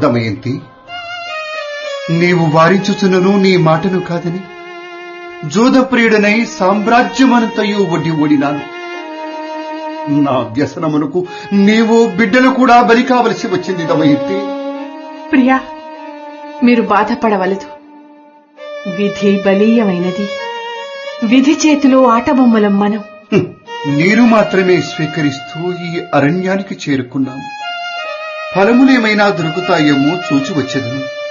దమయంతి నీవు వారించుచున్నను నీ మాటను కాదని జోదప్రియుడనై సామ్రాజ్యమనంతయు ఒడ్డి ఓడినాను నా వ్యసనమునకు నీవు బిడ్డలు కూడా బలి కావలసి వచ్చింది దమయంతి ప్రియా మీరు బాధపడవలదు విధి బలీయమైనది విధి చేతిలో ఆటబొమ్మలం మనం హ్మ్. నీరు మాత్రమే స్వీకరిస్తూ ఈ అరణ్యానికి చేరుకున్నాము ఫలములేమైనా దొరుకుతాయేమో చూచి వచ్చేదను